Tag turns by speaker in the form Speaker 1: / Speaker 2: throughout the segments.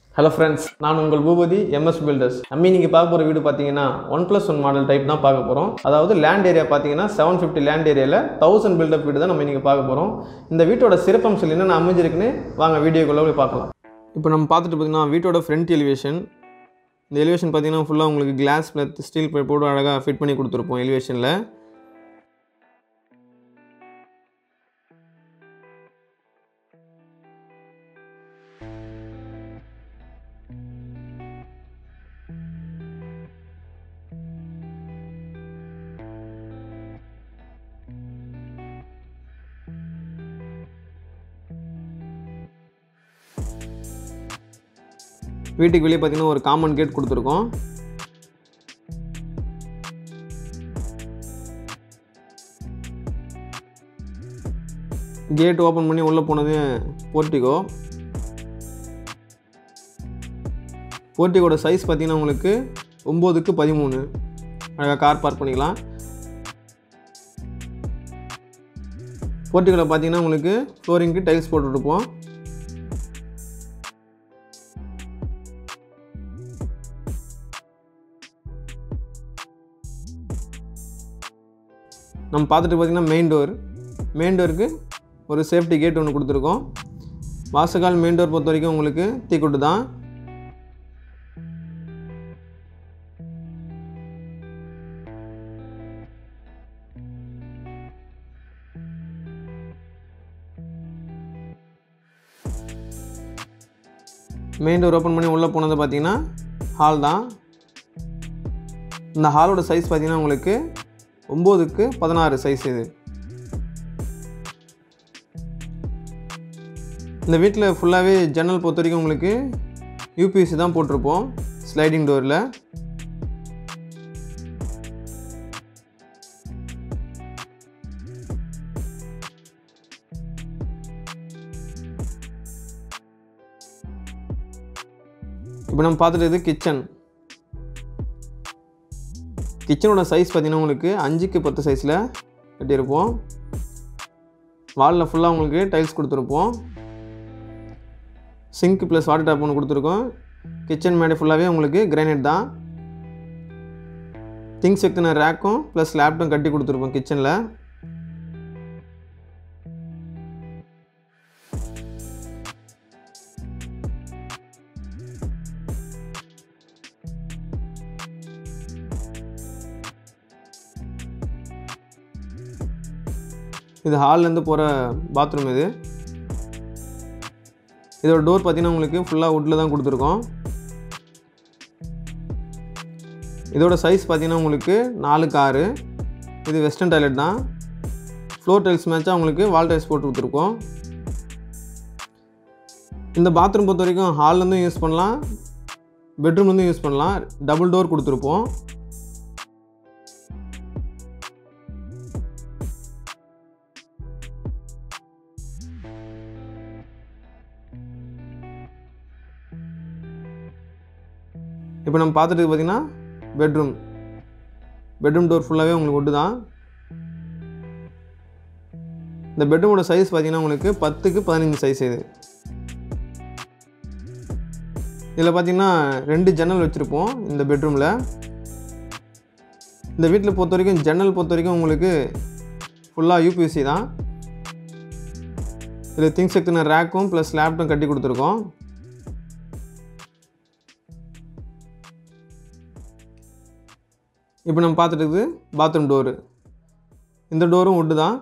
Speaker 1: hello friends நான் உங்கள் Boopathi MS filters நம்ம இன்னைக்கு பார்க்க போகிற வீடு பார்த்தீங்கன்னா one plus one model type தான் பார்க்க போகிறோம் அதாவது லேண்ட் ஏரியா பார்த்தீங்கன்னா செவன் ஃபிஃப்டி லேண்ட் ஏரியாவில் தௌசண்ட் பில்டப் வீடு தான் நம்ம இன்னைக்கு பார்க்க போகிறோம் இந்த வீட்டோட சிறப்பம்சம் என்னென்ன அமைஞ்சிருக்குன்னு வாங்க வீடியோக்குள்ளே போய் பார்க்கலாம் இப்போ நம்ம பார்த்துட்டு பார்த்தீங்கன்னா வீட்டோட ஃப்ரண்ட் எலிவேஷன் இந்த எலிவேஷன் பார்த்தீங்கன்னா ஃபுல்லாக உங்களுக்கு கிளாஸ் ஸ்டீல் போட்டு அழகாக ஃபிட் பண்ணி கொடுத்துருப்போம் எலிவேஷனில் வீட்டுக்கு வெளியே பார்த்தீங்கன்னா ஒரு காமன் கேட் கொடுத்துருக்கோம் கேட் ஓப்பன் பண்ணி உள்ளே போனது போர்ட்டிகோ போர்ட்டிகோட சைஸ் பார்த்தீங்கன்னா உங்களுக்கு ஒம்போதுக்கு பதிமூணு அழகாக கார் பார்க் பண்ணிக்கலாம் போர்ட்டிகோவில் பார்த்தீங்கன்னா உங்களுக்கு ஃப்ளோரிங்க்கு டைல்ஸ் போட்டுருப்போம் நம்ம பார்த்துட்டு பார்த்தீங்கன்னா மெயின் டோர் மெயின் டோருக்கு ஒரு சேஃப்டி கேட் ஒன்று கொடுத்துருக்கோம் வாசகால் மெயின் டோர் பொறுத்த வரைக்கும் உங்களுக்கு தீக்குட்டு தான் மெயின் டோர் ஓப்பன் பண்ணி உள்ளே போனது பார்த்தீங்கன்னா ஹால் தான் இந்த ஹாலோட சைஸ் பார்த்தீங்கன்னா உங்களுக்கு ஒம்போதுக்கு பதினாறு சைஸ் இது இந்த வீட்டில் ஃபுல்லாகவே ஜன்னல் பொறுத்த வரைக்கும் உங்களுக்கு யூபிஎஸ்சி தான் போட்டிருப்போம் ஸ்லைடிங் டோரில் இப்போ நம்ம பார்த்துட்டு இது கிச்சன் கிச்சனோட சைஸ் பார்த்தீங்கன்னா உங்களுக்கு அஞ்சுக்கு பத்து சைஸில் கட்டியிருப்போம் வாலில் ஃபுல்லாக உங்களுக்கு டைல்ஸ் கொடுத்துருப்போம் சிங்க் ப்ளஸ் வாட்டர் டேப் ஒன்று கொடுத்துருக்கோம் கிச்சன் மேடை ஃபுல்லாகவே உங்களுக்கு கிரானைட் தான் திங்ஸ் வைக்கின ரேக்கும் ப்ளஸ் லேப்டும் கட்டி கொடுத்துருப்போம் கிச்சனில் இது ஹால்லேருந்து போகிற பாத்ரூம் இது இதோட டோர் பார்த்தீங்கன்னா உங்களுக்கு ஃபுல்லாக வுட்டில் தான் கொடுத்துருக்கோம் இதோட சைஸ் பார்த்தீங்கன்னா உங்களுக்கு நாலுக்கு ஆறு இது வெஸ்டர்ன் டாய்லெட் தான் ஃப்ளோர் டைல்ஸ் மேட்சாக உங்களுக்கு வால் டைல்ஸ் போட்டு கொடுத்துருக்கோம் இந்த பாத்ரூம் பொறுத்த வரைக்கும் ஹால்லேருந்தும் யூஸ் பண்ணலாம் பெட்ரூம்லேருந்தும் யூஸ் பண்ணலாம் டபுள் டோர் கொடுத்துருப்போம் இப்போ நம்ம பார்த்துட்டு பார்த்தீங்கன்னா பெட்ரூம் பெட்ரூம் டோர் ஃபுல்லாகவே உங்களுக்கு ஒட்டு தான் இந்த பெட்ரூமோட சைஸ் பார்த்தீங்கன்னா உங்களுக்கு பத்துக்கு பதினஞ்சு சைஸ் இது இதில் பார்த்தீங்கன்னா ரெண்டு ஜன்னல் வச்சுருப்போம் இந்த பெட்ரூமில் இந்த வீட்டில் பொறுத்த வரைக்கும் ஜன்னல் பொறுத்த வரைக்கும் உங்களுக்கு ஃபுல்லாக யூபிஎஸ்சி தான் இதில் திங்ஸ் எத்துன ரேக்கும் ப்ளஸ் லேப்டும் கட்டி கொடுத்துருக்கோம் இப்போ நம்ம பார்த்துட்டு இருக்குது பாத்ரூம் டோரு இந்த டோரும் உட்டு தான்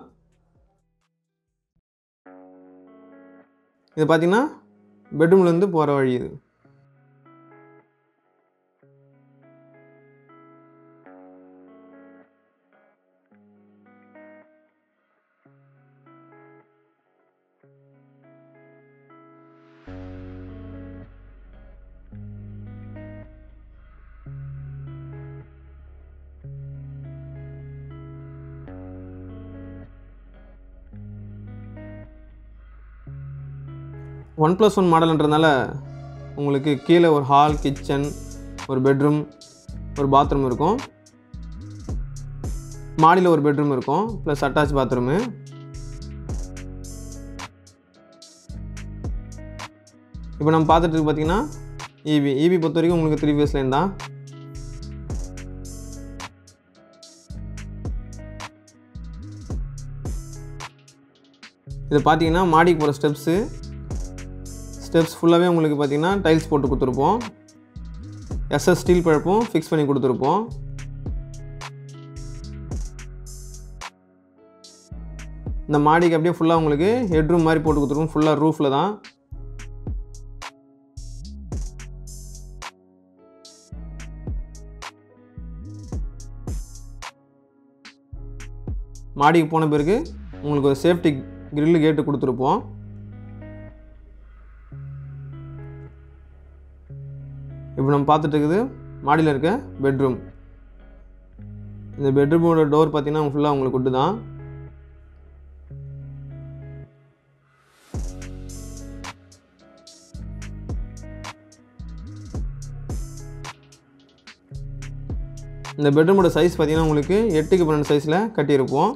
Speaker 1: இது பார்த்தீங்கன்னா பெட்ரூம்லேருந்து போகிற வழி இது ஒன் ப்ளஸ் ஒன் மாடல்ன்றதுனால உங்களுக்கு கீழே ஒரு ஹால் கிச்சன் ஒரு பெட்ரூம் ஒரு பாத்ரூம் இருக்கும் மாடியில் ஒரு பெட்ரூம் இருக்கும் ப்ளஸ் அட்டாச் பாத்ரூமு இப்போ நம்ம பார்த்துட்டு பார்த்தீங்கன்னா இபி இபி பொறுத்த வரைக்கும் உங்களுக்கு த்ரீ ஃபேஸ் லைன் தான் இது பார்த்தீங்கன்னா மாடிக்கு போகிற ஸ்டெப்ஸு ஸ்டெப்ஸ் ஃபுல்லாகவே உங்களுக்கு பார்த்தீங்கன்னா டைல்ஸ் போட்டு கொடுத்துருப்போம் எஸ்எஸ் ஸ்டீல் பழப்பும் ஃபிக்ஸ் பண்ணி கொடுத்துருப்போம் இந்த மாடிக்கு அப்படியே ஃபுல்லாக உங்களுக்கு ஹெட்ரூம் மாதிரி போட்டு கொடுத்துருப்போம் ஃபுல்லாக ரூஃபில் தான் மாடிக்கு போன பிறகு உங்களுக்கு ஒரு சேஃப்டி கிரில் கேட்டு கொடுத்துருப்போம் இப்போ நம்ம பார்த்துட்டு இருக்குது மாடியில் இருக்க பெட்ரூம் இந்த பெட்ரூமோட டோர் பார்த்தீங்கன்னா ஃபுல்லாக உங்களுக்கு உட்டு தான் இந்த பெட்ரூமோட சைஸ் பார்த்தீங்கன்னா உங்களுக்கு எட்டுக்கு பன்னெண்டு சைஸில் கட்டியிருப்போம்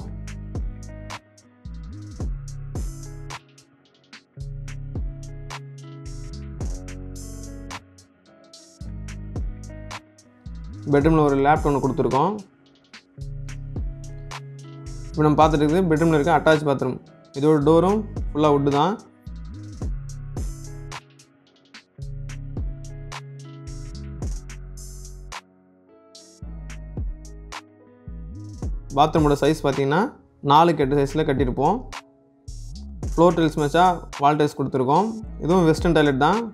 Speaker 1: பெட்ரூமில் ஒரு லேப்டாப் ஒன்று கொடுத்துருக்கோம் இப்போ நம்ம பார்த்துட்டு இருக்குது பெட்ரூமில் இருக்க அட்டாச் பாத்ரூம் இதோட டோரும் ஃபுல்லாக உட்டு தான் பாத்ரூமோட சைஸ் பார்த்தீங்கன்னா நாலுக்கு எட்டு சைஸில் கட்டியிருப்போம் ஃப்ளோர் டைல்ஸ் மேட்சாக வால் டைல்ஸ் கொடுத்துருக்கோம் இதுவும் வெஸ்டர்ன் டாய்லெட் தான்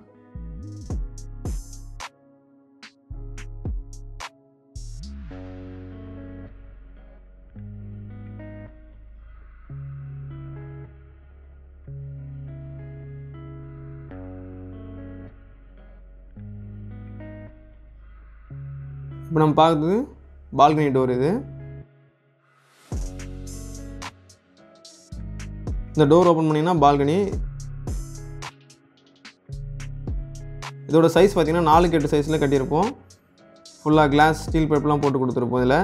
Speaker 1: இப்போ நம்ம பார்க்குறது பால்கனி டோர் இது இந்த டோர் ஓப்பன் பண்ணிங்கன்னா பால்கனி இதோட சைஸ் பார்த்தீங்கன்னா நாலுக்கு எட்டு சைஸில் கட்டியிருப்போம் ஃபுல்லாக கிளாஸ் ஸ்டீல் பைப்லாம் போட்டு கொடுத்துருப்போம் இதில்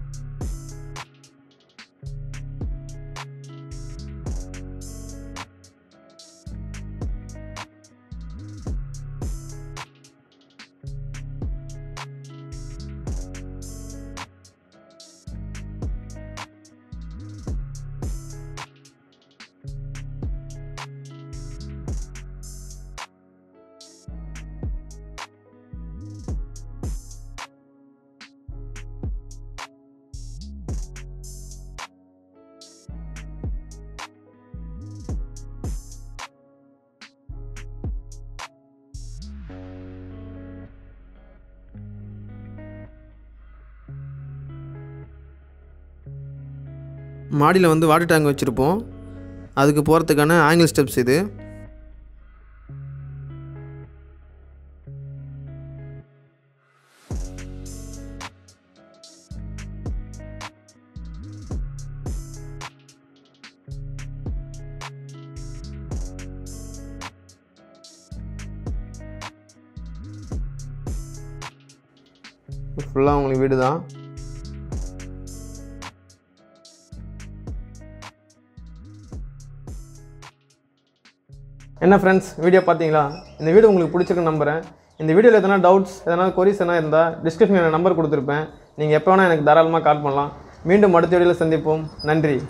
Speaker 1: மாடியில் வந்து வாட்டர் டேங்க் வச்சுருப்போம் அதுக்கு போகிறதுக்கான ஆங்கிள் ஸ்டெப்ஸ் இது ஃபுல்லாக உங்களுக்கு வீடு தான் என்ன ஃப்ரெண்ட்ஸ் வீடியோ பார்த்தீங்களா இந்த வீடியோ உங்களுக்கு பிடிச்சிருக்குன்னு நம்புறேன் இந்த வீடியோவில் எதனா டவுட்ஸ் எதனா கொரிஸ் எதனா இருந்தால் டிஸ்கிரிப்ஷனில் நம்பர் கொடுத்துருப்பேன் நீங்கள் எப்போ வேணால் எனக்கு தாராளமாக கால் பண்ணலாம் மீண்டும் அடுத்த வீடியோவில் சந்திப்போம் நன்றி